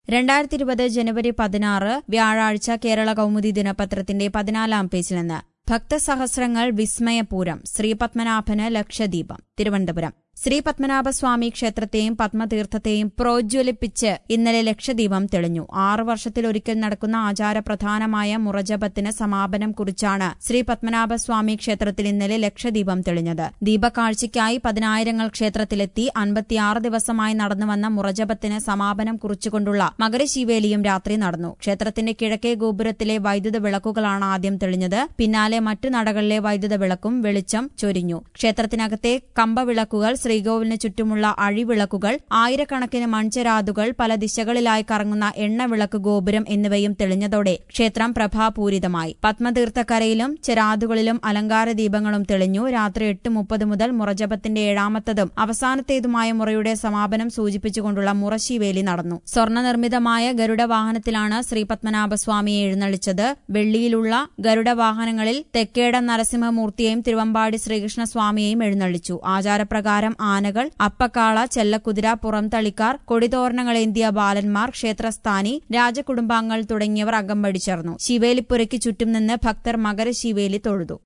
രണ്ടായിരത്തി ഇരുപത് ജനുവരി പതിനാറ് വ്യാഴാഴ്ച കേരള കൗമുദി ദിനപത്രത്തിന്റെ പതിനാലാം പേജിൽ നിന്ന് ഭക്തസഹസ്രങ്ങൾ വിസ്മയപൂരം ശ്രീപത്മനാഭന് ലക്ഷദീപം തിരുവനന്തപുരം ശ്രീ പത്മനാഭസ്വാമി ക്ഷേത്രത്തെയും പത്മതീർത്ഥത്തെയും പ്രോജ്വലിപ്പിച്ച് ഇന്നലെ ലക്ഷദീപം തെളിഞ്ഞു ആറു വർഷത്തിലൊരിക്കൽ നടക്കുന്ന ആചാരപ്രധാനമായ മുറജപത്തിന് സമാപനം കുറിച്ചാണ് ശ്രീ പത്മനാഭസ്വാമി ക്ഷേത്രത്തിൽ ഇന്നലെ ലക്ഷദീപം തെളിഞ്ഞത് ദീപക്കാഴ്ചയ്ക്കായി പതിനായിരങ്ങൾ ക്ഷേത്രത്തിലെത്തി അൻപത്തിയാറ് ദിവസമായി നടന്നുവന്ന മുറജപത്തിന് സമാപനം കുറിച്ചുകൊണ്ടുള്ള മകരശിവേലിയും രാത്രി നടന്നു ക്ഷേത്രത്തിന്റെ കിഴക്കേ ഗോപുരത്തിലെ വൈദ്യുത വിളക്കുകളാണ് ആദ്യം തെളിഞ്ഞത് പിന്നാലെ മറ്റു നടകളിലെ വൈദ്യുത വിളക്കും വെളിച്ചം ചൊരിഞ്ഞു ക്ഷേത്രത്തിനകത്തെ കമ്പവിളക്കുകൾ ശ്രീകോവിലിന് ചുറ്റുമുള്ള അഴിവിളക്കുകൾ ആയിരക്കണക്കിന് മൺചെരാതുകൾ പല ദിശകളിലായി കറങ്ങുന്ന എണ്ണവിളക്ക് ഗോപുരം എന്നിവയും തെളിഞ്ഞതോടെ ക്ഷേത്രം പ്രഭാപൂരിതമായി പത്മതീർത്ഥക്കരയിലും ചെരാതുകളിലും അലങ്കാര ദീപങ്ങളും തെളിഞ്ഞു രാത്രി എട്ട് മുപ്പത് മുതൽ മുറജപത്തിന്റെ ഏഴാമത്തതും അവസാനത്തേതുമായ മുറയുടെ സമാപനം സൂചിപ്പിച്ചുകൊണ്ടുള്ള മുറശിവേലി നടന്നു സ്വർണ്ണ നിർമ്മിതമായ ഗരുഡ വാഹനത്തിലാണ് ശ്രീ പത്മനാഭസ്വാമിയെ എഴുന്നള്ളിച്ചത് വെള്ളിയിലുള്ള ഗരുഡ വാഹനങ്ങളിൽ തെക്കേടം നരസിംഹമൂർത്തിയെയും തിരുവമ്പാടി ശ്രീകൃഷ്ണസ്വാമിയെയും എഴുന്നള്ളിച്ചു ആചാരപ്രകാരം ആനകൾ അപ്പക്കാള ചെല്ലക്കുതിര പുറംതളിക്കാർ കൊടിതോരണങ്ങളേന്തിയ ബാലന്മാർ ക്ഷേത്രസ്ഥാനി രാജകുടുംബാംഗങ്ങൾ തുടങ്ങിയവർ അകമ്പടി ചേർന്നു ശിവേലിപ്പുരയ്ക്ക് ചുറ്റും നിന്ന് ഭക്തർ മകരശിവേലി തൊഴുതു